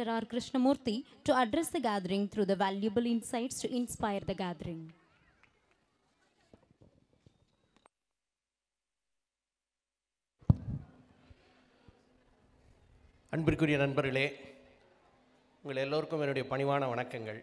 Dr. R. Krishnamurthy to address the gathering through the valuable insights to inspire the gathering. அன்பிற்குரிய நண்பர்களே உங்கள் எல்லோருக்கும் என்னுடைய பணிவான வணக்கங்கள்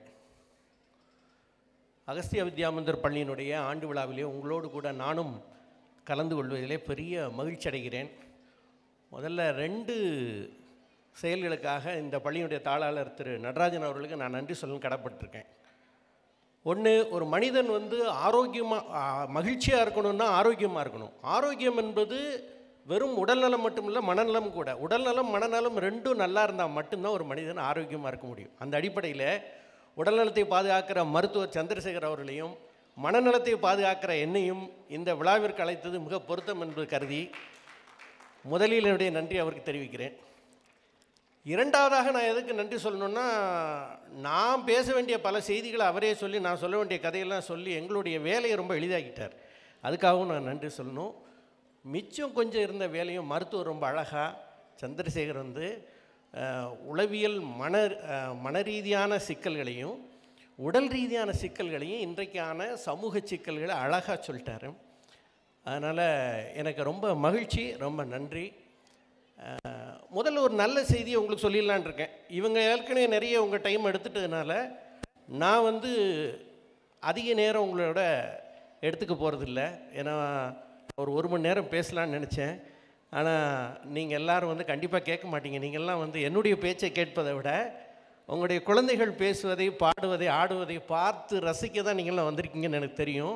அகஸ்திய வித்யாமந்தர் பள்ளியினுடைய ஆண்டு விழாவிலே உங்களோடு கூட நானும் கலந்து கொள்வதிலே பெரிய மகிழ்ச்சி அடைகிறேன் முதல்ல ரெண்டு செயல்களுக்காக இந்த பள்ளியினுடைய தாளாளர் திரு நடராஜன் அவர்களுக்கு நான் நன்றி சொல்லணும் கடப்பட்டிருக்கேன் ஒன்று ஒரு மனிதன் வந்து ஆரோக்கியமாக மகிழ்ச்சியாக இருக்கணும்னா ஆரோக்கியமாக இருக்கணும் ஆரோக்கியம் என்பது வெறும் உடல்நலம் மட்டும் இல்லை மனநலம் கூட உடல்நலம் மனநலம் ரெண்டும் நல்லா இருந்தால் மட்டும்தான் ஒரு மனிதன் ஆரோக்கியமாக இருக்க முடியும் அந்த அடிப்படையில் உடல்நலத்தை பாதுகாக்கிற மருத்துவர் சந்திரசேகர் அவர்களையும் மனநலத்தை பாதுகாக்கிற என்னையும் இந்த விழாவிற்கு அழைத்தது மிக பொருத்தம் என்பது கருதி முதலில் என்னுடைய நன்றி அவருக்கு தெரிவிக்கிறேன் இரண்டாவதாக நான் எதுக்கு நன்றி சொல்லணும்னா நான் பேச வேண்டிய பல செய்திகளை அவரே சொல்லி நான் சொல்ல வேண்டிய கதையெல்லாம் சொல்லி எங்களுடைய வேலையை ரொம்ப எளிதாக்கிட்டார் அதுக்காகவும் நான் நன்றி சொல்லணும் மிச்சம் கொஞ்சம் இருந்த வேலையும் மருத்துவர் ரொம்ப அழகாக சந்திரசேகர் வந்து அஹ், உளவியல் மன அஹ், மனரீதியான சிக்கல்களையும் உடல் ரீதியான சிக்கல்களையும் இன்றைக்கான சமூக சிக்கல்களை அழகாக சொல்லிட்டாரு அதனால் எனக்கு ரொம்ப மகிழ்ச்சி ரொம்ப நன்றி அஹ், முதல்ல ஒரு நல்ல செய்தியை உங்களுக்கு சொல்லிடலான் இருக்கேன் இவங்க ஏற்கனவே நிறைய உங்கள் டைம் எடுத்துட்டதுனால நான் வந்து அதிக நேரம் உங்களோட எடுத்துக்க போகிறதில்ல ஏன்னா ஒரு ஒரு மணி நேரம் பேசலான்னு நினச்சேன் ஆனால் நீங்கள் எல்லாரும் வந்து கண்டிப்பாக கேட்க மாட்டீங்க நீங்கள்லாம் வந்து என்னுடைய பேச்சை கேட்பதை விட உங்களுடைய குழந்தைகள் பேசுவதை பாடுவதை ஆடுவதை பார்த்து ரசிக்க தான் நீங்கள்லாம் வந்திருக்கீங்கன்னு எனக்கு தெரியும்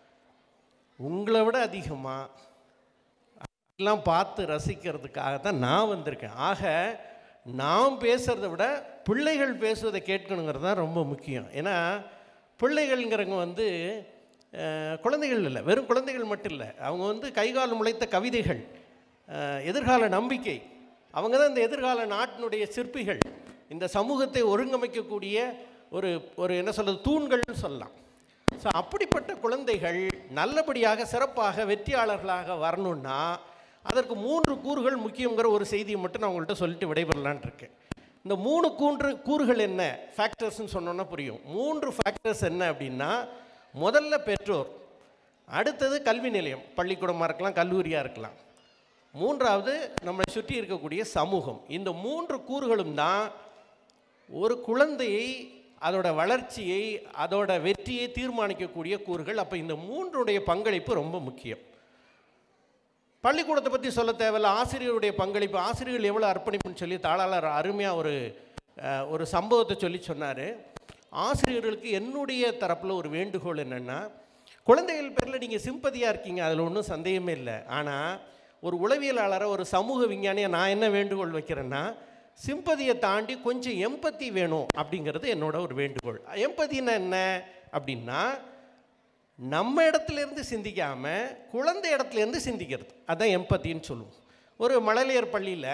உங்களை விட அதிகமாக எல்லாம் பார்த்து ரசிக்கிறதுக்காக தான் நான் வந்திருக்கேன் ஆக நான் பேசுகிறத விட பிள்ளைகள் பேசுவதை கேட்கணுங்கிறது தான் ரொம்ப முக்கியம் ஏன்னா பிள்ளைகள்ங்கிறவங்க வந்து அஹ், குழந்தைகள் இல்லை வெறும் குழந்தைகள் மட்டும் இல்லை அவங்க வந்து கைகால் முளைத்த கவிதைகள் அஹ், எதிர்கால நம்பிக்கை அவங்க தான் இந்த எதிர்கால நாட்டினுடைய சிற்பிகள் இந்த சமூகத்தை ஒருங்கமைக்கக்கூடிய ஒரு ஒரு என்ன சொல்கிறது தூண்கள்னு சொல்லலாம் ஸோ அப்படிப்பட்ட குழந்தைகள் நல்லபடியாக சிறப்பாக வெற்றியாளர்களாக வரணும்னா அதற்கு மூன்று கூறுகள் முக்கியங்கிற ஒரு செய்தியை மட்டும் நான் உங்கள்கிட்ட சொல்லிட்டு விடைபெறலான்னு இருக்கேன் இந்த மூணு கூன்று கூறுகள் என்ன ஃபேக்டர்ஸ்னு சொன்னோன்னா புரியும் மூன்று ஃபேக்டர்ஸ் என்ன அப்படின்னா முதல்ல பெற்றோர் அடுத்தது கல்வி நிலையம் பள்ளிக்கூடமாக இருக்கலாம் கல்லூரியாக இருக்கலாம் மூன்றாவது நம்மளை சுற்றி இருக்கக்கூடிய சமூகம் இந்த மூன்று கூறுகளும் தான் ஒரு குழந்தையை அதோட வளர்ச்சியை அதோட வெற்றியை தீர்மானிக்கக்கூடிய கூறுகள் அப்போ இந்த மூன்றுடைய பங்களிப்பு ரொம்ப முக்கியம் பள்ளிக்கூடத்தை பற்றி சொல்ல தேவையில்ல ஆசிரியருடைய பங்களிப்பு ஆசிரியர்கள் எவ்வளோ அர்ப்பணிப்புன்னு சொல்லி தாளாளர் அருமையாக ஒரு அஹ், ஒரு சம்பவத்தை சொல்லி சொன்னார் ஆசிரியர்களுக்கு என்னுடைய தரப்பில் ஒரு வேண்டுகோள் என்னென்னா குழந்தைகள் பேரில் நீங்கள் சிம்பதியாக இருக்கீங்க அதில் ஒன்றும் சந்தேகமே இல்லை ஆனால் ஒரு உளவியலாளரை ஒரு சமூக விஞ்ஞானியை நான் என்ன வேண்டுகோள் வைக்கிறேன்னா சிம்பதியை தாண்டி கொஞ்சம் எம்பத்தி வேணும் அப்படிங்கிறது என்னோட ஒரு வேண்டுகோள் எம்பத்தின்னா என்ன அப்படின்னா நம்ம இடத்துல இருந்து சிந்திக்காம குழந்தை இடத்துல இருந்து சிந்திக்கிறது அதான் எம்பத்தின்னு சொல்லுவோம் ஒரு மழலையர் பள்ளியில்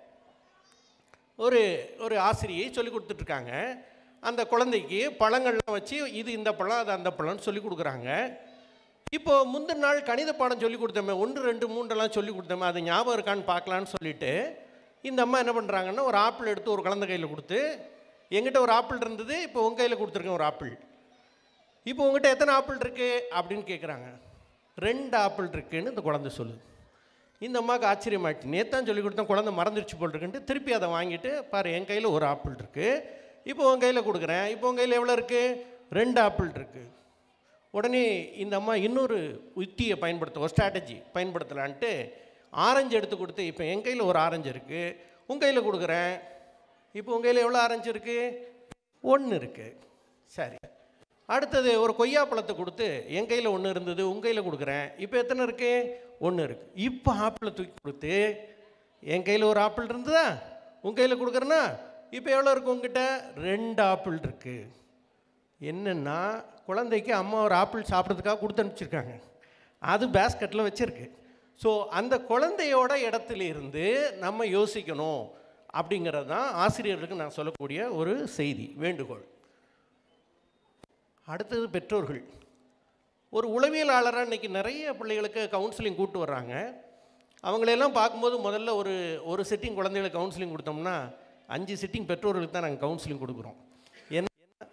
ஒரு ஒரு ஆசிரியை சொல்லி கொடுத்துட்ருக்காங்க அந்த குழந்தைக்கு பழங்கள்லாம் வச்சு இது இந்த பழம் அது அந்த பழம்னு சொல்லி கொடுக்குறாங்க இப்போ முந்தின நாள் கணித பாடம் சொல்லி கொடுத்தோமே ஒன்று ரெண்டு மூன்றெல்லாம் சொல்லி கொடுத்தோமே அது ஞாபகம் இருக்கான்னு பார்க்கலான்னு சொல்லிட்டு இந்த அம்மா என்ன பண்ணுறாங்கன்னா ஒரு ஆப்பிள் எடுத்து ஒரு குழந்தை கையில் கொடுத்து எங்கிட்ட ஒரு ஆப்பிள் இருந்தது இப்போ உங்கள் கையில் கொடுத்துருக்கேன் ஒரு ஆப்பிள் இப்போ உங்ககிட்ட எத்தனை ஆப்பிள் இருக்கு அப்படின்னு கேட்குறாங்க ரெண்டு ஆப்பிள் இருக்குன்னு இந்த குழந்தை சொல்லுது இந்த அம்மாவுக்கு ஆச்சரியமாயிட்டு நேத்தான் சொல்லி கொடுத்தேன் குழந்தை மறந்துடுச்சு போல் இருக்குன்ட்டு திருப்பி அதை வாங்கிட்டு பாரு என் கையில் ஒரு ஆப்பிள் இருக்குது இப்போ உன் கையில் கொடுக்குறேன் இப்போ உன் கையில் எவ்வளோ இருக்குது ரெண்டு ஆப்பிள் இருக்குது உடனே இந்த அம்மா இன்னொரு யுக்தியை பயன்படுத்த ஒரு ஸ்ட்ராட்டஜி பயன்படுத்தலான்ட்டு ஆரஞ்சு எடுத்து கொடுத்து இப்போ என் கையில் ஒரு ஆரஞ்சு இருக்குது உன் கையில் கொடுக்குறேன் இப்போ உன் கையில் எவ்வளோ ஆரஞ்சு இருக்குது ஒன்று இருக்குது சரி அடுத்தது ஒரு கொய்யா பழத்தை கொடுத்து என் கையில் ஒன்று இருந்தது உன் கையில் கொடுக்குறேன் இப்போ எத்தனை இருக்கு ஒன்று இருக்குது இப்போ ஆப்பிளை தூக்கி கொடுத்து என் கையில் ஒரு ஆப்பிள் இருந்ததா உன் கையில் கொடுக்குறேன்னா இப்போ எவ்வளோ இருக்கு உங்ககிட்ட ரெண்டு ஆப்பிள் இருக்குது என்னென்னா குழந்தைக்கு அம்மா ஒரு ஆப்பிள் சாப்பிட்றதுக்காக கொடுத்து அனுப்பிச்சிருக்காங்க அது பேஸ்கெட்டில் வச்சுருக்கு ஸோ அந்த குழந்தையோட இடத்துல இருந்து நம்ம யோசிக்கணும் அப்படிங்கிறது தான் ஆசிரியர்களுக்கு நான் சொல்லக்கூடிய ஒரு செய்தி வேண்டுகோள் அடுத்தது பெற்றோர்கள் ஒரு உளவியலாளராக இன்றைக்கி நிறைய பிள்ளைகளுக்கு கவுன்சிலிங் கூட்டு வர்றாங்க அவங்களையெல்லாம் பார்க்கும்போது முதல்ல ஒரு ஒரு செட்டிங் குழந்தைகளுக்கு கவுன்சிலிங் கொடுத்தோம்னா அஞ்சு சிட்டிங் பெற்றோர்களுக்கு தான் நாங்கள் கவுன்சிலிங் கொடுக்குறோம் என்ன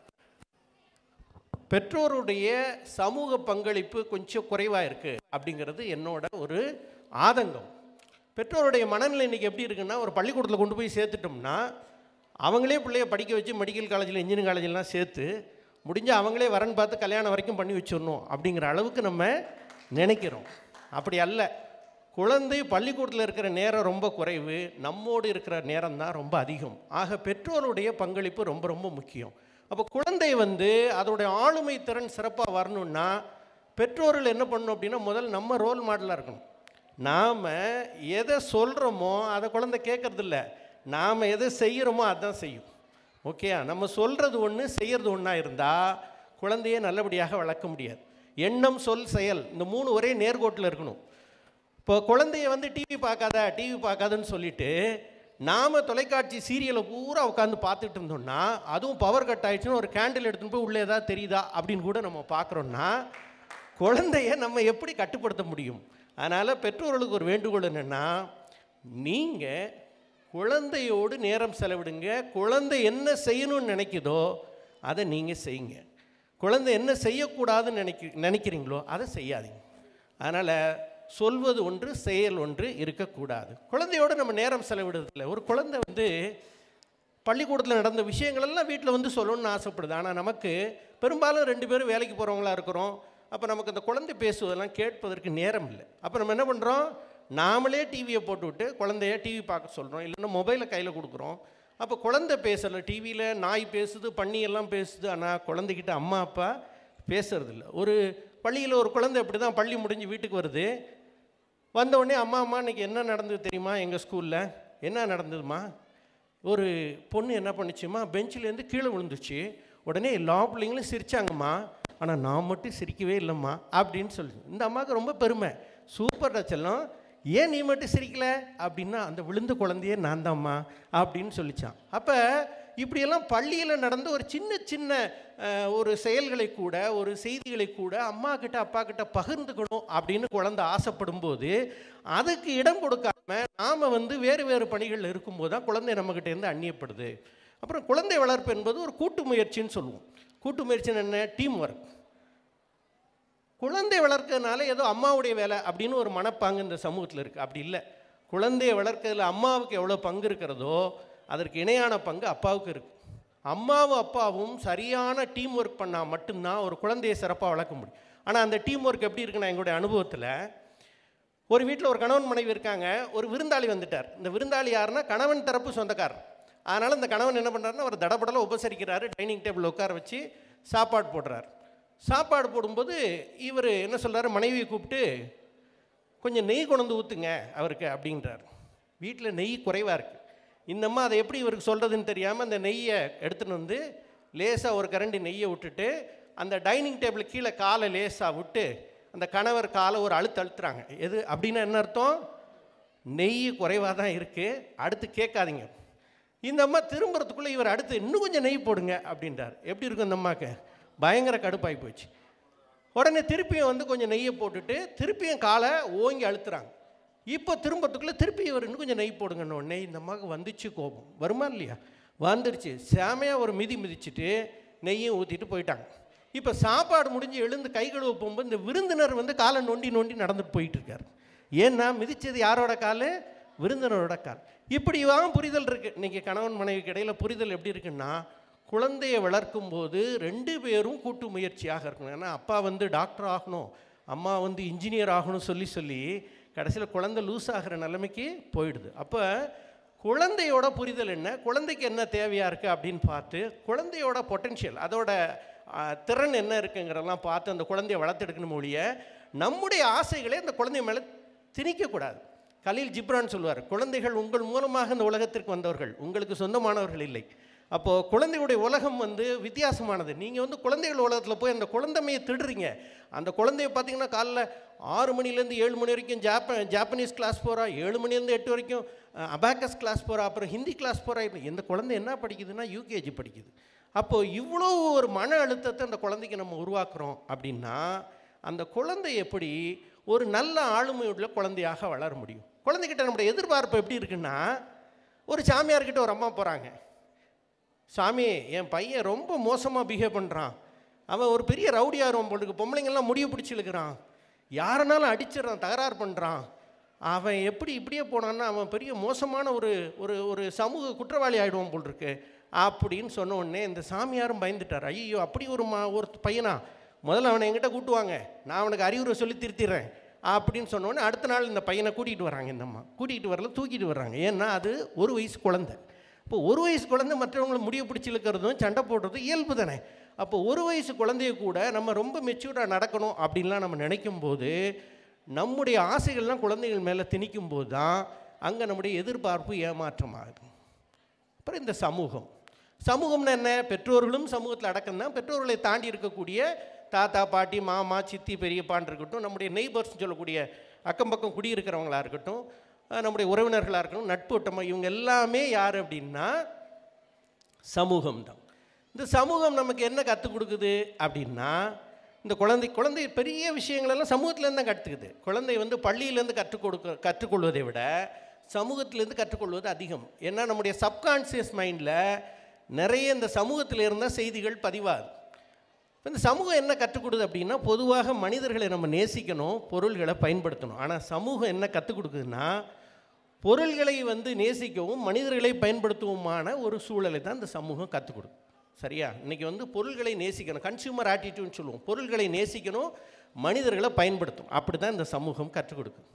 பெற்றோருடைய சமூக பங்களிப்பு கொஞ்சம் குறைவாக இருக்குது அப்படிங்கிறது என்னோட ஒரு ஆதங்கம் பெற்றோருடைய மனநிலை இன்றைக்கி எப்படி இருக்குன்னா ஒரு பள்ளிக்கூடத்தில் கொண்டு போய் சேர்த்துட்டோம்னா அவங்களே பிள்ளைய படிக்க வச்சு மெடிக்கல் காலேஜில் இன்ஜினியரிங் காலேஜ்லாம் சேர்த்து முடிஞ்சு அவங்களே வரன் பார்த்து கல்யாணம் வரைக்கும் பண்ணி வச்சிடணும் அப்படிங்கிற அளவுக்கு நம்ம நினைக்கிறோம் அப்படி அல்ல குழந்தை பள்ளிக்கூடத்தில் இருக்கிற நேரம் ரொம்ப குறைவு நம்மோடு இருக்கிற நேரம் தான் ரொம்ப அதிகம் ஆக பெற்றோருடைய பங்களிப்பு ரொம்ப ரொம்ப முக்கியம் அப்போ குழந்தை வந்து அதோடைய ஆளுமை திறன் சிறப்பாக வரணும்னா பெற்றோர்கள் என்ன பண்ணணும் அப்படின்னா முதல்ல நம்ம ரோல் மாடலாக இருக்கணும் நாம் எதை சொல்கிறோமோ அதை குழந்தை கேட்கறதில்ல நாம் எதை செய்கிறோமோ அதான் செய்யும் ஓகேயா நம்ம சொல்கிறது ஒன்று செய்கிறது ஒன்றா இருந்தால் குழந்தையை நல்லபடியாக வளர்க்க முடியாது எண்ணம் சொல் செயல் இந்த மூணு ஒரே நேர்கோட்டில் இருக்கணும் இப்போ குழந்தைய வந்து டிவி பார்க்காத டிவி பார்க்காதன்னு சொல்லிட்டு நாம் தொலைக்காட்சி சீரியலை பூரா உட்காந்து பார்த்துட்டு இருந்தோம்னா அதுவும் பவர் கட் ஆயிடுச்சுன்னா ஒரு கேண்டில் எடுத்துன்னு போய் உள்ளே ஏதாவது தெரியுதா அப்படின்னு கூட நம்ம பார்க்குறோன்னா குழந்தைய நம்ம எப்படி கட்டுப்படுத்த முடியும் அதனால் பெற்றோர்களுக்கு ஒரு வேண்டுகோள் என்னென்னா நீங்கள் குழந்தையோடு நேரம் செலவிடுங்க குழந்தை என்ன செய்யணும்னு நினைக்குதோ அதை நீங்கள் செய்யுங்க குழந்தை என்ன செய்யக்கூடாதுன்னு நினைக்க நினைக்கிறீங்களோ அதை செய்யாதீங்க அதனால் சொல்வது ஒன்று செயல் ஒன்று இருக்கக்கூடாது குழந்தையோடு நம்ம நேரம் செலவிடுறதில்ல ஒரு குழந்தை வந்து பள்ளிக்கூடத்தில் நடந்த விஷயங்களெல்லாம் வீட்டில் வந்து சொல்லணும்னு ஆசைப்படுது ஆனால் நமக்கு பெரும்பாலும் ரெண்டு பேரும் வேலைக்கு போகிறவங்களா இருக்கிறோம் அப்போ நமக்கு அந்த குழந்தை பேசுவதெல்லாம் கேட்பதற்கு நேரம் இல்லை அப்போ நம்ம என்ன பண்ணுறோம் நாமளே டிவியை போட்டுவிட்டு குழந்தைய டிவி பார்க்க சொல்கிறோம் இல்லைன்னா மொபைலை கையில் கொடுக்குறோம் அப்போ குழந்தை பேசலை டிவியில் நாய் பேசுது பன்னி எல்லாம் பேசுது ஆனால் குழந்தைகிட்ட அம்மா அப்பா பேசுறதில்ல ஒரு பள்ளியில் ஒரு குழந்தை அப்படி தான் பள்ளி முடிஞ்சு வீட்டுக்கு வருது வந்த உடனே அம்மா அம்மா இன்னைக்கு என்ன நடந்தது தெரியுமா எங்கள் ஸ்கூலில் என்ன நடந்ததுமா ஒரு பொண்ணு என்ன பண்ணுச்சுமா பெஞ்சிலேருந்து கீழே விழுந்துச்சு உடனே எல்லா பிள்ளைங்களும் சிரிச்சாங்கம்மா ஆனால் நான் மட்டும் சிரிக்கவே இல்லைம்மா அப்படின்னு சொல்லி இந்த அம்மாவுக்கு ரொம்ப பெருமை சூப்பர் செல்லம் ஏன் நீ மட்டும் சிரிக்கல அப்படின்னா அந்த விழுந்த குழந்தையே நான் தான்மா அப்படின்னு சொல்லிச்சான் அப்போ இப்படியெல்லாம் பள்ளியில் நடந்த ஒரு சின்ன சின்ன அஹ், ஒரு செயல்களை கூட ஒரு செய்திகளை கூட அம்மா கிட்ட அப்பா கிட்ட பகிர்ந்துக்கணும் அப்படின்னு குழந்தை ஆசைப்படும் போது அதுக்கு இடம் கொடுக்காம நாம் வந்து வேறு வேறு பணிகளில் இருக்கும்போது தான் குழந்தை நம்மக்கிட்ட இருந்து அந்நியப்படுது அப்புறம் குழந்தை வளர்ப்பு என்பது ஒரு கூட்டு முயற்சின்னு சொல்லுவோம் கூட்டு முயற்சின்னு என்ன டீம் ஒர்க் குழந்தை வளர்க்கறதுனால ஏதோ அம்மாவுடைய வேலை அப்படின்னு ஒரு மனப்பாங்கு இந்த சமூகத்தில் இருக்குது அப்படி இல்லை குழந்தையை வளர்க்கறதுல அம்மாவுக்கு எவ்வளோ பங்கு இருக்கிறதோ அதற்கு இணையான பங்கு அப்பாவுக்கு இருக்குது அம்மாவும் அப்பாவும் சரியான டீம் ஒர்க் பண்ணால் மட்டும்தான் ஒரு குழந்தையை சிறப்பாக வளர்க்க முடியும் ஆனால் அந்த டீம் ஒர்க் எப்படி இருக்குன்னா எங்களுடைய அனுபவத்தில் ஒரு வீட்டில் ஒரு கணவன் மனைவி இருக்காங்க ஒரு விருந்தாளி வந்துட்டார் இந்த விருந்தாளி யாருன்னா கணவன் தரப்பு சொந்தக்காரர் அதனால் இந்த கணவன் என்ன பண்ணுறாருன்னா அவர் தடபடல உபசரிக்கிறாரு டைனிங் டேபிள் உட்கார வச்சு சாப்பாடு போடுறார் சாப்பாடு போடும்போது இவர் என்ன சொல்றாரு மனைவியை கூப்பிட்டு கொஞ்சம் நெய் கொண்டு வந்து ஊற்றுங்க அவருக்கு அப்படின்றார் வீட்டில் நெய் குறைவாக இருக்குது இந்த அம்மா அதை எப்படி இவருக்கு சொல்கிறதுன்னு தெரியாமல் அந்த நெய்யை எடுத்துன்னு வந்து லேசாக ஒரு கரண்டி நெய்யை விட்டுட்டு அந்த டைனிங் டேபிள் கீழே காலை லேசாக விட்டு அந்த கணவர் காலை ஒரு அழுத்து அழுத்துறாங்க எது அப்படின்னா என்ன அர்த்தம் நெய் குறைவாக தான் இருக்குது அடுத்து கேட்காதீங்க இந்த அம்மா திரும்புறதுக்குள்ளே இவர் அடுத்து இன்னும் கொஞ்சம் நெய் போடுங்க அப்படின்றார் எப்படி இருக்கும் இந்த அம்மாவுக்கு பயங்கர கடுப்பாகி போச்சு உடனே திருப்பியும் வந்து கொஞ்சம் நெய்யை போட்டுட்டு திருப்பியும் காலை ஓங்கி அழுத்துறாங்க இப்போ திரும்பத்துக்குள்ளே திருப்பி இவர் இன்னும் கொஞ்சம் நெய் போடுங்கன்னு உடனே இந்த அம்மாவுக்கு வந்துச்சு கோபம் வருமா இல்லையா வந்துருச்சு செமையாக ஒரு மிதி மிதிச்சுட்டு நெய்யும் ஊற்றிட்டு போயிட்டாங்க இப்போ சாப்பாடு முடிஞ்சு எழுந்து கை கழுவ போகும்போது இந்த விருந்தினர் வந்து காலை நொண்டி நொண்டி நடந்துட்டு போயிட்டு இருக்காரு ஏன்னா மிதிச்சது யாரோட கால் விருந்தினரோட கால் இப்படி தான் புரிதல் இருக்குது இன்றைக்கி கணவன் மனைவிக்கு இடையில புரிதல் எப்படி இருக்குன்னா குழந்தையை வளர்க்கும் போது ரெண்டு பேரும் கூட்டு முயற்சியாக இருக்கணும் ஏன்னா அப்பா வந்து டாக்டர் ஆகணும் அம்மா வந்து இன்ஜினியர் ஆகணும் சொல்லி சொல்லி கடைசியில் குழந்தை லூஸ் ஆகிற நிலைமைக்கு போயிடுது அப்போ குழந்தையோட புரிதல் என்ன குழந்தைக்கு என்ன தேவையாக இருக்குது அப்படின்னு பார்த்து குழந்தையோட பொட்டென்ஷியல் அதோட ஆ, திறன் என்ன இருக்குங்கிறதெல்லாம் பார்த்து அந்த குழந்தைய வளர்த்தெடுக்கணும் ஒழிய நம்முடைய ஆசைகளை அந்த குழந்தை மேலே திணிக்கக்கூடாது கலீல் ஜிப்ரான் சொல்லுவார் குழந்தைகள் உங்கள் மூலமாக இந்த உலகத்திற்கு வந்தவர்கள் உங்களுக்கு சொந்தமானவர்கள் இல்லை அப்போது குழந்தையுடைய உலகம் வந்து வித்தியாசமானது நீங்கள் வந்து குழந்தைகள் உலகத்தில் போய் அந்த குழந்தைமையை திடுறீங்க அந்த குழந்தைய பார்த்தீங்கன்னா காலைல ஆறு மணிலேருந்து ஏழு மணி வரைக்கும் ஜாப்ப ஜாப்பனீஸ் கிளாஸ் போகிறா ஏழு மணிலேருந்து எட்டு வரைக்கும் அபாக்கஸ் கிளாஸ் போகிறா அப்புறம் ஹிந்தி கிளாஸ் போகிறா இந்த குழந்தை என்ன படிக்குதுன்னா யூகேஜி படிக்குது அப்போது இவ்வளோ ஒரு மன அழுத்தத்தை அந்த குழந்தைக்கு நம்ம உருவாக்குறோம் அப்படின்னா அந்த குழந்தை எப்படி ஒரு நல்ல ஆளுமையுள்ள குழந்தையாக வளர முடியும் குழந்தைகிட்ட நம்முடைய எதிர்பார்ப்பு எப்படி இருக்குன்னா ஒரு சாமியார்கிட்ட ஒரு அம்மா போகிறாங்க சாமி என் பையன் ரொம்ப மோசமாக பிஹேவ் பண்ணுறான் அவன் ஒரு பெரிய ரவுடியாக இருவான் போட்டுக்கு பொம்பளைங்கெல்லாம் முடிய பிடிச்சி இழுக்கிறான் யாரனாலும் அடிச்சிடறான் தகராறு பண்ணுறான் அவன் எப்படி இப்படியே போனான்னா அவன் பெரிய மோசமான ஒரு ஒரு ஒரு சமூக குற்றவாளி ஆகிடுவான் போல் இருக்கு அப்படின்னு சொன்ன உடனே இந்த சாமியாரும் பயந்துட்டார் ஐயோ அப்படி ஒரு மா ஒரு பையனா முதல்ல அவனை என்கிட்ட கூட்டுவாங்க நான் அவனுக்கு அறிவுரை சொல்லி திருத்திடுறேன் அப்படின்னு சொன்ன உடனே அடுத்த நாள் இந்த பையனை கூட்டிகிட்டு வராங்க இந்த அம்மா கூட்டிகிட்டு வரல தூக்கிட்டு வர்றாங்க ஏன்னா அது ஒரு வயசு குழந்தை இப்போ ஒரு வயசு குழந்தை மற்றவங்களை முடிய பிடிச்சி இழுக்கிறதும் சண்டை போடுறதும் இயல்பு தானே அப்போ ஒரு வயசு குழந்தைய கூட நம்ம ரொம்ப மெச்சூர்டாக நடக்கணும் அப்படின்லாம் நம்ம நினைக்கும் போது நம்முடைய ஆசைகள்லாம் குழந்தைகள் மேலே திணிக்கும் போது தான் அங்கே நம்முடைய எதிர்பார்ப்பு ஏமாற்றமாகுது அப்புறம் இந்த சமூகம் சமூகம்னு என்ன பெற்றோர்களும் சமூகத்தில் அடக்கம் தான் பெற்றோர்களை தாண்டி இருக்கக்கூடிய தாத்தா பாட்டி மாமா சித்தி பெரியப்பான் இருக்கட்டும் நம்முடைய நெய்பர்ஸ்னு சொல்லக்கூடிய அக்கம் பக்கம் குடியிருக்கிறவங்களா இருக்கட்டும் அஹ் நம்முடைய உறவினர்களாக இருக்கட்டும் நட்பு வட்டமாக இவங்க எல்லாமே யார் அப்படின்னா சமூகம் தான் இந்த சமூகம் நமக்கு என்ன கற்றுக் கொடுக்குது அப்படின்னா இந்த குழந்தை குழந்தை பெரிய விஷயங்களெல்லாம் சமூகத்துலேருந்து தான் கற்றுக்குது குழந்தை வந்து பள்ளியிலேருந்து கற்றுக் கொடுக்க கற்றுக்கொள்வதை விட சமூகத்திலேருந்து கற்றுக்கொள்வது அதிகம் ஏன்னா நம்முடைய சப்கான்சியஸ் மைண்டில் நிறைய இந்த சமூகத்தில் இருந்தால் செய்திகள் பதிவாகுது இப்ப இந்த சமூகம் என்ன கற்றுக் கொடுக்குது அப்படின்னா பொதுவாக மனிதர்களை நம்ம நேசிக்கணும் பொருள்களை பயன்படுத்தணும் ஆனால் சமூகம் என்ன கற்றுக் கொடுக்குதுன்னா பொருள்களை வந்து நேசிக்கவும் மனிதர்களை பயன்படுத்தவுமான ஒரு சூழலை தான் இந்த சமூகம் கற்றுக் கொடுக்கும் சரியா இன்னைக்கு வந்து பொருள்களை நேசிக்கணும் கன்சியூமர் ஆட்டிடியூட்னு சொல்லுவோம் பொருள்களை நேசிக்கணும் மனிதர்களை பயன்படுத்தும் அப்படி தான் இந்த சமூகம் கற்றுக் கொடுக்கும்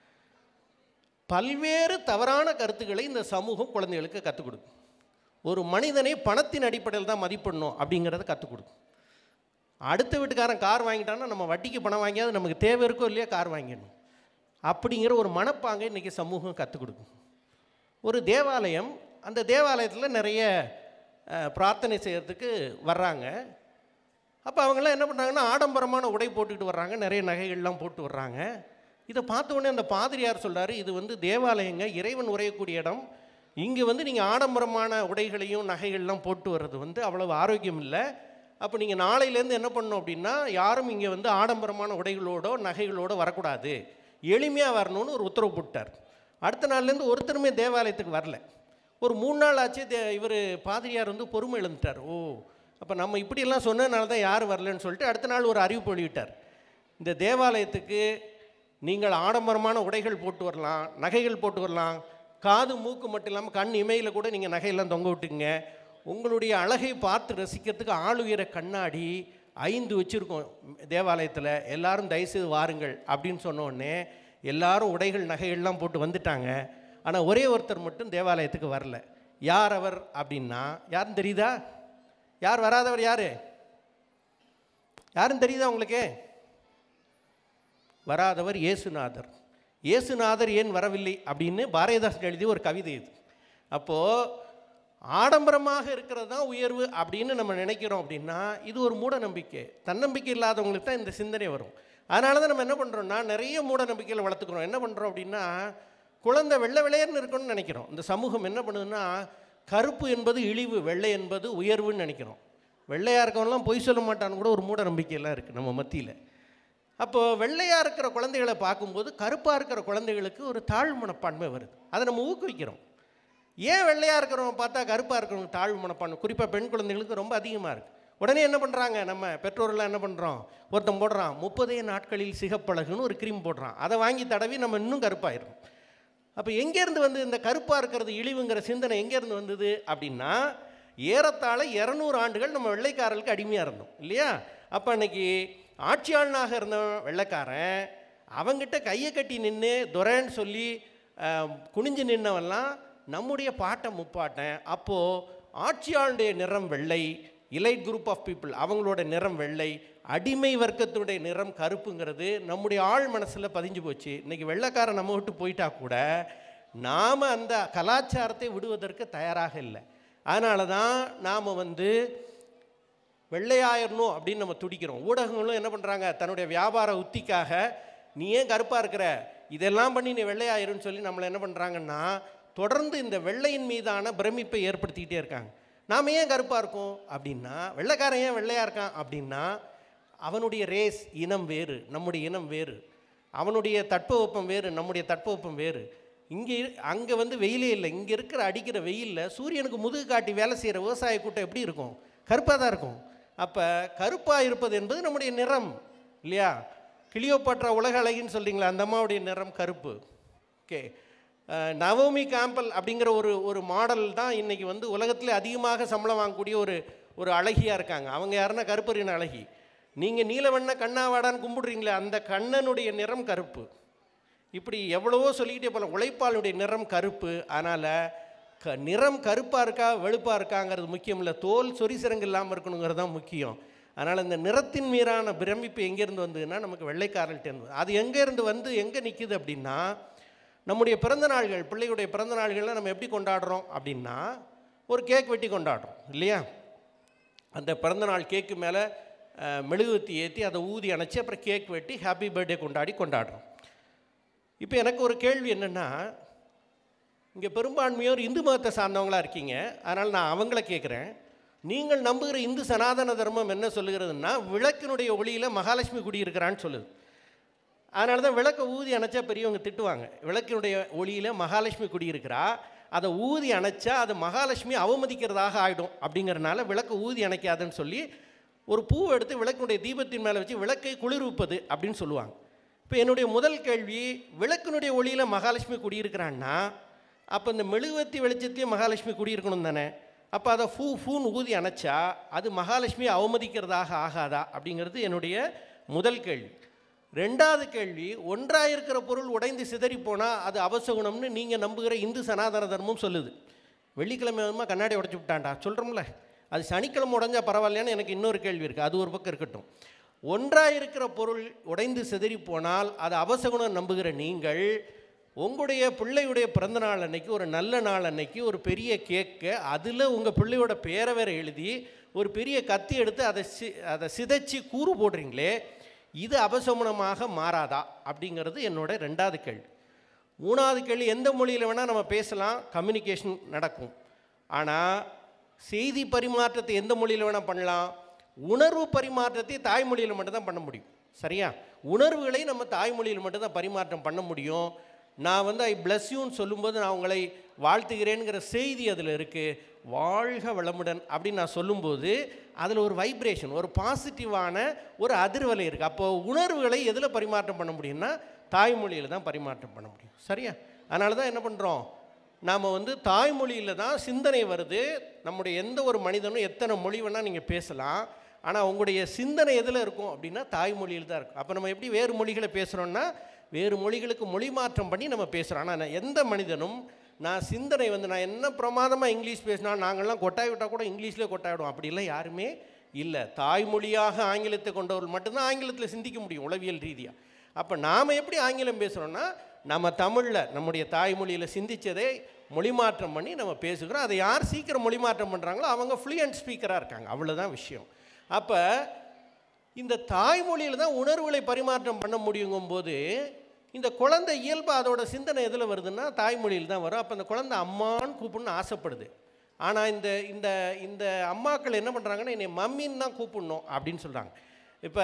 பல்வேறு தவறான கருத்துக்களை இந்த சமூகம் குழந்தைகளுக்கு கற்றுக் கொடுக்கும் ஒரு மனிதனை பணத்தின் அடிப்படையில் தான் மதிப்பிடணும் அப்படிங்கிறத கற்றுக் கொடுக்கும் அடுத்த வீட்டுக்காரன் கார் வாங்கிட்டான்னா நம்ம வட்டிக்கு பணம் வாங்கியாவது நமக்கு தேவை இருக்கோ இல்லையா கார் வாங்கிடணும் அப்படிங்கிற ஒரு மனப்பாங்கை இன்றைக்கி சமூகம் கற்றுக் கொடுக்கும் ஒரு தேவாலயம் அந்த தேவாலயத்தில் நிறைய அஹ், பிரார்த்தனை செய்கிறதுக்கு வர்றாங்க அப்போ அவங்கெல்லாம் என்ன பண்ணுறாங்கன்னா ஆடம்பரமான உடை போட்டுக்கிட்டு வர்றாங்க நிறைய நகைகள்லாம் போட்டு வர்றாங்க இதை பார்த்த உடனே அந்த பாதிரியார் சொல்றாரு இது வந்து தேவாலயங்க இறைவன் உரையக்கூடிய இடம் இங்கே வந்து நீங்கள் ஆடம்பரமான உடைகளையும் நகைகள்லாம் போட்டு வர்றது வந்து அவ்வளவு ஆரோக்கியம் இல்லை அப்போ நீங்கள் நாளையிலேருந்து என்ன பண்ணணும் அப்படின்னா யாரும் இங்கே வந்து ஆடம்பரமான உடைகளோடோ நகைகளோட வரக்கூடாது எளிமையாக வரணும்னு ஒரு உத்தரவு போட்டார் அடுத்த நாள்லேருந்து ஒருத்தருமே தேவாலயத்துக்கு வரல ஒரு மூணு நாள் ஆச்சு தே இவர் பாதிரியார் வந்து பொறுமை இழந்துட்டார் ஓ அப்போ நம்ம இப்படியெல்லாம் சொன்னதுனால தான் யாரும் வரலன்னு சொல்லிட்டு அடுத்த நாள் ஒரு அறிவிப்பு வெளியிட்டார் இந்த தேவாலயத்துக்கு நீங்கள் ஆடம்பரமான உடைகள் போட்டு வரலாம் நகைகள் போட்டு வரலாம் காது மூக்கு மட்டும் இல்லாமல் கண் இமையில் கூட நீங்கள் நகையெல்லாம் தொங்க விட்டுங்க உங்களுடைய அழகை பார்த்து ரசிக்கிறதுக்கு ஆளுயர கண்ணாடி ஐந்து வச்சுருக்கோம் தேவாலயத்தில் எல்லாரும் தயவுசெய்து வாருங்கள் அப்படின்னு சொன்ன உடனே எல்லாரும் உடைகள் நகைகள்லாம் போட்டு வந்துட்டாங்க ஆனால் ஒரே ஒருத்தர் மட்டும் தேவாலயத்துக்கு வரல யார் அவர் அப்படின்னா யாருன்னு தெரியுதா யார் வராதவர் யார் யாருன்னு தெரியுதா உங்களுக்கு வராதவர் இயேசுநாதர் இயேசுநாதர் ஏன் வரவில்லை அப்படின்னு பாரதிதாசன் எழுதிய ஒரு கவிதை இது அப்போது ஆடம்பரமாக இருக்கிறது தான் உயர்வு அப்படின்னு நம்ம நினைக்கிறோம் அப்படின்னா இது ஒரு மூட நம்பிக்கை தன்னம்பிக்கை இல்லாதவங்களுக்கு தான் இந்த சிந்தனை வரும் அதனால தான் நம்ம என்ன பண்ணுறோம்னா நிறைய மூட நம்பிக்கைகளை வளர்த்துக்கிறோம் என்ன பண்ணுறோம் அப்படின்னா குழந்தை வெள்ளை வெள்ளையர்னு இருக்கணும்னு நினைக்கிறோம் இந்த சமூகம் என்ன பண்ணுதுன்னா கருப்பு என்பது இழிவு வெள்ளை என்பது உயர்வுன்னு நினைக்கிறோம் வெள்ளையாக இருக்கவன்லாம் பொய் சொல்ல மாட்டான்னு கூட ஒரு மூட நம்பிக்கையெல்லாம் இருக்குது நம்ம மத்தியில் அப்போது வெள்ளையாக இருக்கிற குழந்தைகளை பார்க்கும்போது கருப்பாக இருக்கிற குழந்தைகளுக்கு ஒரு தாழ்வு மனப்பான்மை வருது அதை நம்ம ஊக்குவிக்கிறோம் ஏன் வெள்ளையாக இருக்கிறவங்க பார்த்தா கருப்பாக இருக்கிறவங்க தாழ்வு மனப்பான்மை குறிப்பாக பெண் குழந்தைகளுக்கு ரொம்ப அதிகமாக இருக்குது உடனே என்ன பண்ணுறாங்க நம்ம பெற்றோர்கள்லாம் என்ன பண்ணுறோம் ஒருத்தன் போடுறான் முப்பதே நாட்களில் சிகப்பழகுன்னு ஒரு க்ரீம் போடுறான் அதை வாங்கி தடவி நம்ம இன்னும் கருப்பாயிரும் அப்போ எங்கேருந்து வந்து இந்த கருப்பாக இருக்கிறது இழிவுங்கிற சிந்தனை எங்கேருந்து வந்தது அப்படின்னா ஏறத்தாழ இரநூறு ஆண்டுகள் நம்ம வெள்ளைக்காரர்களுக்கு அடிமையாக இருந்தோம் இல்லையா அப்போ அன்னைக்கு ஆட்சியாளனாக இருந்தவன் வெள்ளைக்காரன் அவங்கிட்ட கையை கட்டி நின்று துரைன்னு சொல்லி ஆஹ், குனிஞ்சு நின்னவெல்லாம் நம்முடைய பாட்டை முப்பாட்டன் அப்போது ஆட்சியாளுடைய நிறம் வெள்ளை இலைட் குரூப் ஆஃப் பீப்புள் அவங்களோட நிறம் வெள்ளை அடிமை வர்க்கத்தினுடைய நிறம் கருப்புங்கிறது நம்முடைய ஆழ் மனசில் பதிஞ்சு போச்சு இன்றைக்கி வெள்ளைக்காரன் நம்ம விட்டு போயிட்டா கூட நாம் அந்த கலாச்சாரத்தை விடுவதற்கு தயாராக இல்லை அதனால தான் நாம் வந்து வெள்ளையாயிரணும் அப்படின்னு நம்ம துடிக்கிறோம் ஊடகங்களும் என்ன பண்ணுறாங்க தன்னுடைய வியாபார உத்திக்காக நீ ஏன் கருப்பாக இருக்கிற இதெல்லாம் பண்ணி நீ வெள்ளையாயிருன்னு சொல்லி நம்மளை என்ன பண்ணுறாங்கன்னா தொடர்ந்து இந்த வெள்ளையின் மீதான பிரமிப்பை ஏற்படுத்திக்கிட்டே இருக்காங்க நாம் ஏன் கருப்பாக இருக்கோம் அப்படின்னா வெள்ளைக்காரன் ஏன் வெள்ளையாக இருக்கான் அப்படின்னா அவனுடைய ரேஸ் இனம் வேறு நம்முடைய இனம் வேறு அவனுடைய தட்பவெப்பம் வேறு நம்முடைய தட்பவெப்பம் வேறு இங்கே அங்கே வந்து வெயிலே இல்லை இங்கே இருக்கிற அடிக்கிற வெயிலில் சூரியனுக்கு முதுகு காட்டி வேலை செய்கிற விவசாய கூட்டம் எப்படி இருக்கும் கருப்பாக தான் இருக்கும் அப்போ கருப்பாக இருப்பது என்பது நம்முடைய நிறம் இல்லையா கிளியோபாட்ரா உலக அழகின்னு சொல்கிறீங்களா அந்த அம்மாவுடைய நிறம் கருப்பு ஓகே நவோமி கேம்பல் அப்படிங்கிற ஒரு ஒரு மாடல் தான் இன்றைக்கி வந்து உலகத்திலே அதிகமாக சம்பளம் வாங்கக்கூடிய ஒரு ஒரு அழகியாக இருக்காங்க அவங்க யாருன்னா கருப்பரின அழகி நீங்கள் நீலவண்ண கண்ணாவாடான்னு கும்பிடுறீங்களே அந்த கண்ணனுடைய நிறம் கருப்பு இப்படி எவ்வளவோ சொல்லிக்கிட்டே போகலாம் உழைப்பாளுடைய நிறம் கருப்பு அதனால் க நிறம் கருப்பாக இருக்கா வெளுப்பாக இருக்காங்கிறது முக்கியம் இல்லை தோல் சொரிசிறங்கு இல்லாமல் இருக்கணுங்கிறது தான் முக்கியம் அதனால் இந்த நிறத்தின் மீதான பிரமிப்பு எங்கேருந்து வந்ததுன்னா நமக்கு வெள்ளைக்காரல்கிட்ட இருந்து அது எங்கேருந்து வந்து எங்கே நிற்குது அப்படின்னா நம்முடைய பிறந்த நாள்கள் பிள்ளையுடைய பிறந்த நாள்கள்லாம் நம்ம எப்படி கொண்டாடுறோம் அப்படின்னா ஒரு கேக் வெட்டி கொண்டாடுறோம் இல்லையா அந்த பிறந்தநாள் கேக்கு மேலே மெழுகுவத்தி ஏற்றி அதை ஊதி அணைச்சி அப்புறம் கேக் வெட்டி ஹாப்பி பர்த்டே கொண்டாடி கொண்டாடுறோம் இப்போ எனக்கு ஒரு கேள்வி என்னென்னா இங்கே பெரும்பான்மையோர் இந்து மதத்தை சார்ந்தவங்களா இருக்கீங்க அதனால் நான் அவங்கள கேட்குறேன் நீங்கள் நம்புகிற இந்து சனாதன தர்மம் என்ன சொல்லுகிறதுன்னா விளக்கினுடைய ஒளியில் மகாலட்சுமி குடியிருக்கிறான்னு சொல்லுது அதனால தான் விளக்கை ஊதி அணைச்சா பெரியவங்க திட்டுவாங்க விளக்கினுடைய ஒளியில் மகாலட்சுமி குடியிருக்கிறா அதை ஊதி அணைச்சா அது மகாலட்சுமி அவமதிக்கிறதாக ஆகிடும் அப்படிங்கிறனால விளக்கு ஊதி அணைக்காதுன்னு சொல்லி ஒரு பூவை எடுத்து விளக்கினுடைய தீபத்தின் மேலே வச்சு விளக்கை குளிர்விப்பது அப்படின்னு சொல்லுவாங்க இப்போ என்னுடைய முதல் கேள்வி விளக்கினுடைய ஒளியில் மகாலட்சுமி குடியிருக்கிறான்னா அப்போ இந்த மெழுகுவத்தி வெளிச்சத்தையும் மகாலட்சுமி குடியிருக்கணும் தானே அப்போ அதை ஃபூ ஃபூன்னு ஊதி அணைச்சா அது மகாலட்சுமி அவமதிக்கிறதாக ஆகாதா அப்படிங்கிறது என்னுடைய முதல் கேள்வி ரெண்டாவது கேள்வி ஒன்றாக இருக்கிற பொருள் உடைந்து சிதறி போனால் அது அவசகுணம்னு நீங்கள் நம்புகிற இந்து சனாதன தர்மம் சொல்லுது வெள்ளிக்கிழமை வேகமாக கண்ணாடி உடச்சி விட்டான்டா சொல்கிறோம்ல அது சனிக்கிழமை உடஞ்சா பரவாயில்லையான்னு எனக்கு இன்னொரு கேள்வி இருக்குது அது ஒரு பக்கம் இருக்கட்டும் ஒன்றாக இருக்கிற பொருள் உடைந்து சிதறி போனால் அது அவசகுணம் நம்புகிற நீங்கள் உங்களுடைய பிள்ளையுடைய பிறந்த நாள் அன்னைக்கு ஒரு நல்ல நாள் அன்னைக்கு ஒரு பெரிய கேக்கை அதில் உங்கள் பிள்ளையோட பேரை வேற எழுதி ஒரு பெரிய கத்தி எடுத்து அதை சி அதை சிதைச்சி கூறு போடுறீங்களே இது அபசமனமாக மாறாதா அப்படிங்கிறது என்னோட ரெண்டாவது கேள்வி மூணாவது கேள்வி எந்த மொழியில் வேணால் நம்ம பேசலாம் கம்யூனிகேஷன் நடக்கும் ஆனால் செய்தி பரிமாற்றத்தை எந்த மொழியில் வேணால் பண்ணலாம் உணர்வு பரிமாற்றத்தை தாய்மொழியில் மட்டும்தான் பண்ண முடியும் சரியா உணர்வுகளை நம்ம தாய்மொழியில் மட்டும்தான் பரிமாற்றம் பண்ண முடியும் நான் வந்து ஐ பிளஸ் யூன்னு சொல்லும்போது நான் உங்களை வாழ்த்துகிறேங்கிற செய்தி அதில் இருக்குது வாழ்க வளமுடன் அப்படின்னு நான் சொல்லும்போது அதில் ஒரு வைப்ரேஷன் ஒரு பாசிட்டிவான ஒரு அதிர்வலை இருக்குது அப்போ உணர்வுகளை எதில் பரிமாற்றம் பண்ண முடியும்னா தாய்மொழியில் தான் பரிமாற்றம் பண்ண முடியும் சரியா அதனால தான் என்ன பண்ணுறோம் நாம் வந்து தாய்மொழியில் தான் சிந்தனை வருது நம்முடைய எந்த ஒரு மனிதனும் எத்தனை மொழி வேணால் நீங்கள் பேசலாம் ஆனால் உங்களுடைய சிந்தனை எதில் இருக்கும் அப்படின்னா தாய்மொழியில் தான் இருக்கும் அப்போ நம்ம எப்படி வேறு மொழிகளை பேசுகிறோன்னா வேறு மொழிகளுக்கு மொழி மாற்றம் பண்ணி நம்ம பேசுகிறோம் ஆனால் நான் எந்த மனிதனும் நான் சிந்தனை வந்து நான் என்ன பிரமாதமாக இங்கிலீஷ் பேசினா நாங்கள்லாம் கொட்டாய் விட்டால் கூட இங்கிலீஷ்லேயே கொட்டாயிடும் அப்படிலாம் யாருமே இல்லை தாய்மொழியாக ஆங்கிலத்தை கொண்டவர்கள் மட்டும்தான் ஆங்கிலத்தில் சிந்திக்க முடியும் உளவியல் ரீதியாக அப்போ நாம் எப்படி ஆங்கிலம் பேசுகிறோன்னா நம்ம தமிழில் நம்முடைய தாய்மொழியில் சிந்தித்ததை மொழி மாற்றம் பண்ணி நம்ம பேசுகிறோம் அதை யார் சீக்கிரம் மொழி மாற்றம் பண்ணுறாங்களோ அவங்க ஃப்ளூயன்ட் ஸ்பீக்கராக இருக்காங்க அவ்வளோதான் விஷயம் அப்போ இந்த தாய்மொழியில் தான் உணர்வுகளை பரிமாற்றம் பண்ண முடியுங்கும்போது இந்த குழந்தை இயல்பாக அதோட சிந்தனை எதில் வருதுன்னா தாய்மொழியில் தான் வரும் அப்போ அந்த குழந்தை அம்மான்னு கூப்பிடணும்னு ஆசைப்படுது ஆனால் இந்த இந்த இந்த அம்மாக்கள் என்ன பண்ணுறாங்கன்னா என்னை மம்மின்னு தான் கூப்பிடணும் அப்படின்னு சொல்கிறாங்க இப்போ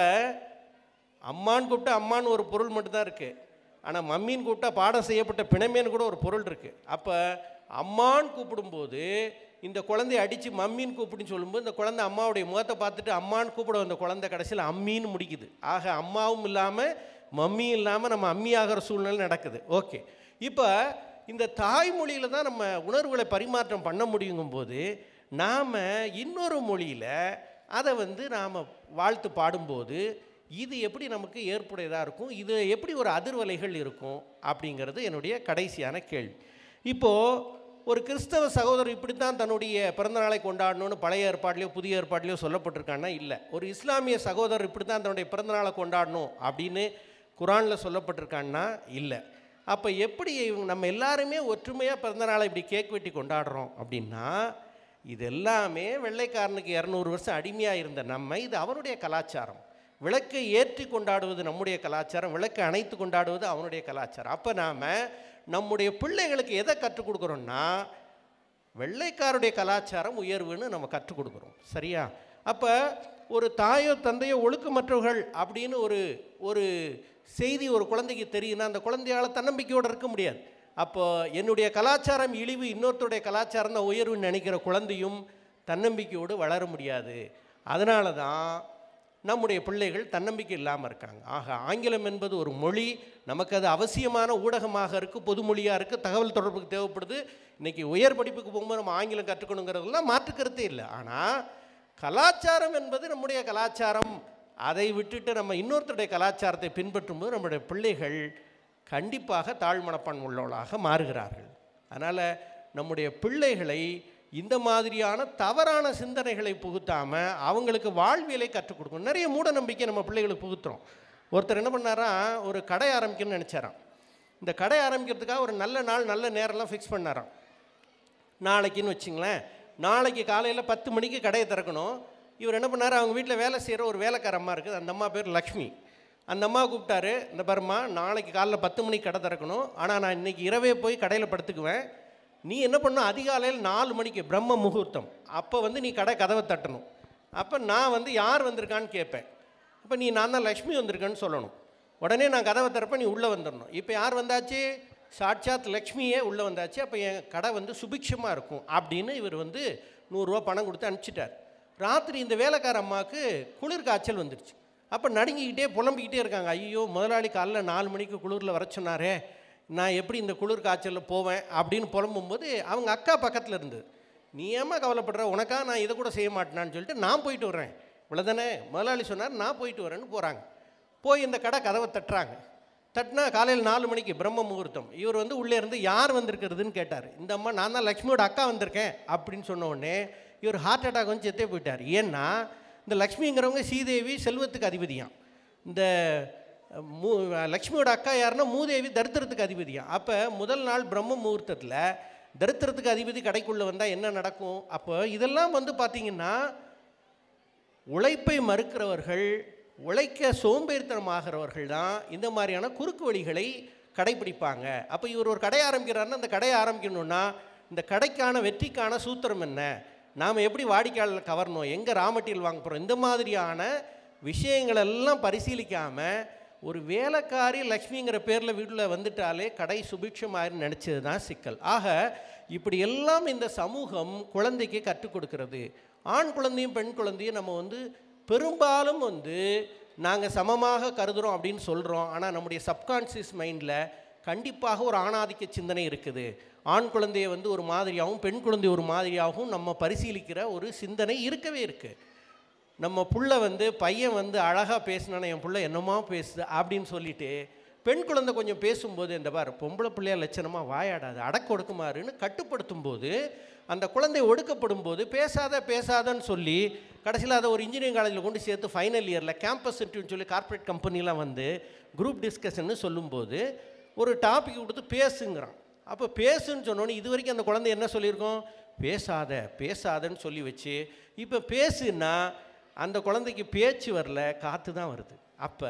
அம்மான்னு கூப்பிட்டா அம்மான்னு ஒரு பொருள் மட்டும்தான் இருக்குது ஆனால் மம்மின்னு கூப்பிட்டா பாடம் செய்யப்பட்ட பிணமேன்னு கூட ஒரு பொருள் இருக்குது அப்போ அம்மான்னு கூப்பிடும்போது இந்த குழந்தைய அடித்து மம்மின்னு கூப்பிடுன்னு சொல்லும்போது இந்த குழந்தை அம்மாவுடைய முகத்தை பார்த்துட்டு அம்மான்னு கூப்பிட வந்த குழந்தை கடைசியில் அம்மின்னு முடிக்குது ஆக அம்மாவும் இல்லாமல் மம்மியும் இல்லாமல் நம்ம அம்மி ஆகிற சூழ்நிலை நடக்குது ஓகே இப்போ இந்த தாய்மொழியில் தான் நம்ம உணர்வுகளை பரிமாற்றம் பண்ண முடியுங்கும்போது நாம் இன்னொரு மொழியில் அதை வந்து நாம் வாழ்த்து பாடும்போது இது எப்படி நமக்கு ஏற்புடையதாக இருக்கும் இது எப்படி ஒரு அதிர்வலைகள் இருக்கும் அப்படிங்கிறது என்னுடைய கடைசியான கேள்வி இப்போது ஒரு கிறிஸ்தவ சகோதரர் இப்படித்தான் தன்னுடைய பிறந்தநாளை கொண்டாடணும்னு பழைய ஏற்பாட்லையோ புதிய ஏற்பாட்லையோ சொல்லப்பட்டிருக்கான்னா இல்லை ஒரு இஸ்லாமிய சகோதரர் இப்படி தான் தன்னுடைய பிறந்தநாளை கொண்டாடணும் அப்படின்னு குரானில் சொல்லப்பட்டிருக்கான்னா இல்லை அப்போ எப்படி இவங்க நம்ம எல்லாருமே ஒற்றுமையாக பிறந்தநாளை இப்படி கேக் வெட்டி கொண்டாடுறோம் அப்படின்னா இது எல்லாமே வெள்ளைக்காரனுக்கு இரநூறு வருஷம் அடிமையாக இருந்த நம்ம இது அவனுடைய கலாச்சாரம் விளக்கை ஏற்றி கொண்டாடுவது நம்முடைய கலாச்சாரம் விளக்கை அணைத்து கொண்டாடுவது அவனுடைய கலாச்சாரம் அப்போ நாம் நம்முடைய பிள்ளைகளுக்கு எதை கற்றுக் கொடுக்குறோன்னா வெள்ளைக்காருடைய கலாச்சாரம் உயர்வுன்னு நம்ம கற்றுக் கொடுக்குறோம் சரியா அப்போ ஒரு தாயோ தந்தையோ ஒழுக்கமற்றவர்கள் அப்படின்னு ஒரு ஒரு செய்தி ஒரு குழந்தைக்கு தெரியும்னா அந்த குழந்தையால் தன்னம்பிக்கையோடு இருக்க முடியாது அப்போ என்னுடைய கலாச்சாரம் இழிவு இன்னொருத்தருடைய கலாச்சாரம் தான் உயர்வுன்னு நினைக்கிற குழந்தையும் தன்னம்பிக்கையோடு வளர முடியாது அதனால தான் நம்முடைய பிள்ளைகள் தன்னம்பிக்கை இல்லாமல் இருக்காங்க ஆக ஆங்கிலம் என்பது ஒரு மொழி நமக்கு அது அவசியமான ஊடகமாக இருக்குது பொதுமொழியாக இருக்குது தகவல் தொடர்புக்கு தேவைப்படுது இன்றைக்கி உயர் படிப்புக்கு போகும்போது நம்ம ஆங்கிலம் கற்றுக்கணுங்கிறதுலாம் மாற்றுக்கருத்தே இல்லை ஆனால் கலாச்சாரம் என்பது நம்முடைய கலாச்சாரம் அதை விட்டுட்டு நம்ம இன்னொருத்தருடைய கலாச்சாரத்தை பின்பற்றும்போது நம்முடைய பிள்ளைகள் கண்டிப்பாக தாழ்மனப்பான் உள்ளவர்களாக மாறுகிறார்கள் அதனால் நம்முடைய பிள்ளைகளை இந்த மாதிரியான தவறான சிந்தனைகளை புகுத்தாமல் அவங்களுக்கு வாழ்வியலை கற்றுக் கொடுக்கணும் நிறைய மூட நம்பிக்கை நம்ம பிள்ளைகளுக்கு புகுத்துறோம் ஒருத்தர் என்ன பண்ணாரா ஒரு கடை ஆரம்பிக்கணும்னு நினச்சாராம் இந்த கடை ஆரம்பிக்கிறதுக்காக ஒரு நல்ல நாள் நல்ல நேரம்லாம் ஃபிக்ஸ் பண்ணாராம் நாளைக்குன்னு வச்சுங்களேன் நாளைக்கு காலையில் பத்து மணிக்கு கடையை திறக்கணும் இவர் என்ன பண்ணார் அவங்க வீட்டில் வேலை செய்கிற ஒரு வேலைக்கார அம்மா இருக்குது அந்த அம்மா பேர் லக்ஷ்மி அந்த அம்மா கூப்பிட்டாரு இந்த பாரும்மா நாளைக்கு காலைல பத்து மணிக்கு கடை திறக்கணும் ஆனால் நான் இன்றைக்கி இரவே போய் கடையில் படுத்துக்குவேன் நீ என்ன பண்ணணும் அதிகாலையில் நாலு மணிக்கு பிரம்ம முகூர்த்தம் அப்போ வந்து நீ கடை கதவை தட்டணும் அப்போ நான் வந்து யார் வந்திருக்கான்னு கேட்பேன் அப்போ நீ நான் தான் லக்ஷ்மி வந்திருக்கேன்னு சொல்லணும் உடனே நான் கதவை திறப்பேன் நீ உள்ளே வந்துடணும் இப்போ யார் வந்தாச்சு சாட்சாத் லக்ஷ்மியே உள்ளே வந்தாச்சு அப்போ என் கடை வந்து சுபிக்ஷமாக இருக்கும் அப்படின்னு இவர் வந்து நூறுரூவா பணம் கொடுத்து அனுப்பிச்சிட்டார் ராத்திரி இந்த வேலைக்கார அம்மாவுக்கு குளிர் காய்ச்சல் வந்துடுச்சு அப்போ நடுங்கிக்கிட்டே புலம்பிக்கிட்டே இருக்காங்க ஐயோ முதலாளி காலைல நாலு மணிக்கு குளிரில் வர சொன்னாரே நான் எப்படி இந்த குளிர் காய்ச்சலில் போவேன் அப்படின்னு புலம்பும்போது அவங்க அக்கா பக்கத்தில் இருந்தது நீ ஏம்மா கவலைப்படுற உனக்கா நான் இதை கூட செய்ய மாட்டேனான்னு சொல்லிட்டு நான் போயிட்டு வரேன் இவ்வளோதானே முதலாளி சொன்னார் நான் போயிட்டு வரேன்னு போகிறாங்க போய் இந்த கடை கதவை தட்டுறாங்க தட்டினா காலையில் நாலு மணிக்கு பிரம்ம முகூர்த்தம் இவர் வந்து உள்ளே இருந்து யார் வந்திருக்கிறதுன்னு கேட்டார் இந்த அம்மா நான் தான் லக்ஷ்மியோட அக்கா வந்திருக்கேன் அப்படின்னு சொன்ன உடனே இவர் ஹார்ட் அட்டாக் வந்து செத்தே போயிட்டார் ஏன்னா இந்த லக்ஷ்மிங்கிறவங்க ஸ்ரீதேவி செல்வத்துக்கு அதிபதியாம் இந்த மூ லக்ஷ்மியோட அக்கா யாருன்னா மூதேவி தரித்திரத்துக்கு அதிபதியாம் அப்போ முதல் நாள் பிரம்ம முகூர்த்தத்தில் தரித்திரத்துக்கு அதிபதி கடைக்குள்ளே வந்தால் என்ன நடக்கும் அப்போ இதெல்லாம் வந்து பார்த்திங்கன்னா உழைப்பை மறுக்கிறவர்கள் உழைக்க சோம்பேறித்தனமாகிறவர்கள் தான் இந்த மாதிரியான குறுக்கு வழிகளை கடைபிடிப்பாங்க அப்போ இவர் ஒரு கடை ஆரம்பிக்கிறாருன்னா அந்த கடையை ஆரம்பிக்கணும்னா இந்த கடைக்கான வெற்றிக்கான சூத்திரம் என்ன நாம் எப்படி வாடிக்கையாளர் கவரணும் எங்கே ரா மெட்டீரியல் வாங்க போகிறோம் இந்த மாதிரியான விஷயங்களெல்லாம் பரிசீலிக்காமல் ஒரு வேலைக்காரி லக்ஷ்மிங்கிற பேரில் வீட்டில் வந்துட்டாலே கடை சுபிட்சமாக நினச்சது தான் சிக்கல் ஆக இப்படி எல்லாம் இந்த சமூகம் குழந்தைக்கு கற்றுக் கொடுக்கிறது ஆண் குழந்தையும் பெண் குழந்தையும் நம்ம வந்து பெரும்பாலும் வந்து நாங்கள் சமமாக கருதுகிறோம் அப்படின்னு சொல்கிறோம் ஆனால் நம்முடைய சப்கான்ஷியஸ் மைண்டில் கண்டிப்பாக ஒரு ஆணாதிக்க சிந்தனை இருக்குது ஆண் குழந்தையை வந்து ஒரு மாதிரியாகவும் பெண் குழந்தை ஒரு மாதிரியாகவும் நம்ம பரிசீலிக்கிற ஒரு சிந்தனை இருக்கவே இருக்குது நம்ம புள்ள வந்து பையன் வந்து அழகாக பேசினானே என் புள்ள என்னமா பேசுது அப்படின்னு சொல்லிட்டு பெண் குழந்தை கொஞ்சம் பேசும்போது இந்த பார் பொம்பளை பிள்ளையா லட்சணமாக வாயாடாது அடக்க ஒடுக்குமாறுன்னு கட்டுப்படுத்தும் போது அந்த குழந்தை ஒடுக்கப்படும் போது பேசாத பேசாதன்னு சொல்லி கடைசியில் அதை ஒரு இன்ஜினியரிங் காலேஜில் கொண்டு சேர்த்து ஃபைனல் இயரில் கேம்பஸ் இன்டர்வியூன்னு சொல்லி கார்ப்பரேட் கம்பெனிலாம் வந்து குரூப் டிஸ்கஷன்னு சொல்லும்போது ஒரு டாபிக் கொடுத்து பேசுங்கிறான் அப்போ பேசுன்னு சொன்னோன்னே இது வரைக்கும் அந்த குழந்தை என்ன சொல்லியிருக்கோம் பேசாத பேசாதன்னு சொல்லி வச்சு இப்போ பேசுன்னா அந்த குழந்தைக்கு பேச்சு வரல காற்று தான் வருது அப்போ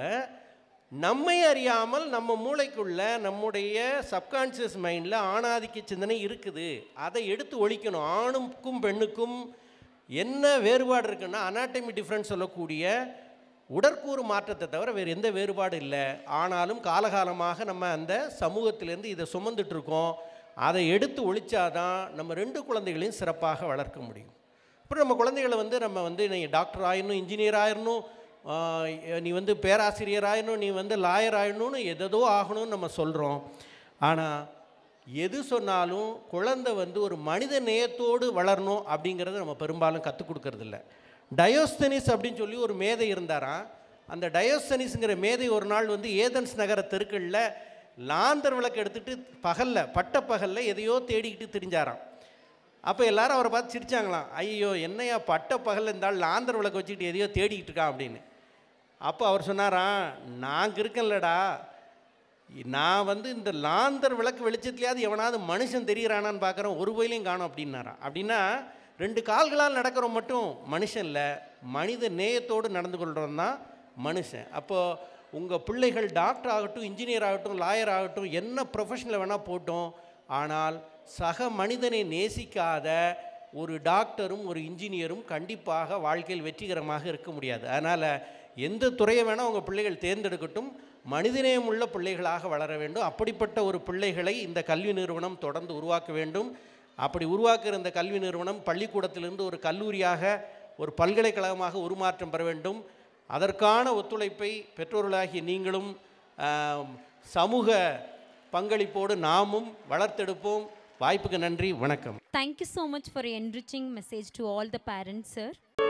நம்மை அறியாமல் நம்ம மூளைக்குள்ள நம்முடைய சப்கான்ஷியஸ் மைண்டில் ஆணாதிக்க சிந்தனை இருக்குது அதை எடுத்து ஒழிக்கணும் ஆணுக்கும் பெண்ணுக்கும் என்ன வேறுபாடு இருக்குன்னா அனாட்டமி டிஃப்ரென்ஸ் சொல்லக்கூடிய உடற்கூறு மாற்றத்தை தவிர வேறு எந்த வேறுபாடு இல்லை ஆனாலும் காலகாலமாக நம்ம அந்த சமூகத்திலேருந்து இதை சுமந்துட்டு இருக்கோம் அதை எடுத்து ஒழிச்சாதான் நம்ம ரெண்டு குழந்தைகளையும் சிறப்பாக வளர்க்க முடியும் அப்புறம் நம்ம குழந்தைகளை வந்து நம்ம வந்து நீ டாக்டர் ஆயிடணும் இன்ஜினியர் ஆயிடணும் ஆஹ் நீ வந்து பேராசிரியர் ஆயிடணும் நீ வந்து லாயர் ஆயிடணும்னு எதோ ஆகணும்னு நம்ம சொல்கிறோம் ஆனால் எது சொன்னாலும் குழந்தை வந்து ஒரு மனித நேயத்தோடு வளரணும் அப்படிங்கிறத நம்ம பெரும்பாலும் கற்றுக் கொடுக்கறதில்ல டயோஸ்தனிஸ் அப்படின்னு சொல்லி ஒரு மேதை இருந்தாராம் அந்த டயோஸ்தனிஸுங்கிற மேதை ஒரு நாள் வந்து ஏதன்ஸ் நகர தெருக்களில் லாந்தர் விளக்கு எடுத்துகிட்டு பகலில் பட்ட பகலில் எதையோ தேடிக்கிட்டு திரிஞ்சாராம் அப்போ எல்லாரும் அவரை பார்த்து சிரிச்சாங்களாம் ஐயோ என்னையா பட்ட பகலில் இருந்தால் லாந்தர் விளக்கு வச்சுக்கிட்டு எதையோ தேடிக்கிட்டு இருக்கான் அப்படின்னு அப்போ அவர் சொன்னாராம் நாங்கள் இருக்கேன்லடா நான் வந்து இந்த லாந்தர் விளக்கு வெளிச்சத்துலையாவது எவனாவது மனுஷன் தெரியறானான்னு பார்க்குறேன் ஒரு வயலையும் காணும் அப்படின்னாராம் அப்படின்னா ரெண்டு கால்களால் நடக்கிறோம் மட்டும் மனுஷன் இல்லை மனித நேயத்தோடு நடந்து கொள்கிறோம் தான் மனுஷன் அப்போது உங்கள் பிள்ளைகள் டாக்டர் ஆகட்டும் இன்ஜினியர் ஆகட்டும் லாயர் ஆகட்டும் என்ன ப்ரொஃபஷனில் வேணால் போட்டோம் ஆனால் சக மனிதனை நேசிக்காத ஒரு டாக்டரும் ஒரு இன்ஜினியரும் கண்டிப்பாக வாழ்க்கையில் வெற்றிகரமாக இருக்க முடியாது அதனால் எந்த துறையை வேணால் உங்கள் பிள்ளைகள் தேர்ந்தெடுக்கட்டும் மனிதநேயம் உள்ள பிள்ளைகளாக வளர வேண்டும் அப்படிப்பட்ட ஒரு பிள்ளைகளை இந்த கல்வி நிறுவனம் தொடர்ந்து உருவாக்க வேண்டும் அப்படி உருவாக்குகிற இந்த கல்வி நிறுவனம் பள்ளிக்கூடத்திலிருந்து ஒரு கல்லூரியாக ஒரு பல்கலைக்கழகமாக உருமாற்றம் பெற வேண்டும் அதற்கான ஒத்துழைப்பை பெற்றோர்களாகிய நீங்களும் ஆம், சமூக பங்களிப்போடு நாமும் வளர்த்தெடுப்போம் வாய்ப்புக்கு நன்றி வணக்கம் Thank you so much for your enriching message to all the parents, sir.